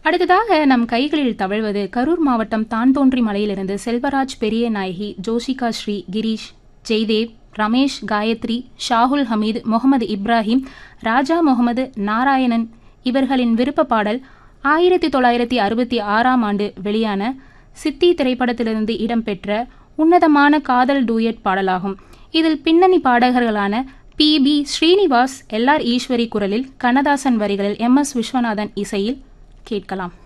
அடுத்ததாக நம் கைகளில் தவழ்வது கரூர் மாவட்டம் தான்தோன்றி மலையிலிருந்து செல்வராஜ் பெரிய நாயகி ஜோஷிகா ஸ்ரீ கிரீஷ் ஜெய்தேவ் ரமேஷ் காயத்ரி ஷாகுல் ஹமீது முகமது இப்ராஹிம் ராஜா முகமது நாராயணன் இவர்களின் விருப்ப பாடல் ஆயிரத்தி தொள்ளாயிரத்தி அறுபத்தி ஆறாம் ஆண்டு வெளியான சித்தி திரைப்படத்திலிருந்து இடம்பெற்ற உன்னதமான காதல் டூயட் பாடலாகும் இதில் பின்னணி பாடகர்களான P B Srinivas L R Eswari குரலில் கண்ணதாசன் வரிகளில் எம் எஸ் விஸ்வநாதன் இசையில் கேட்கலாம்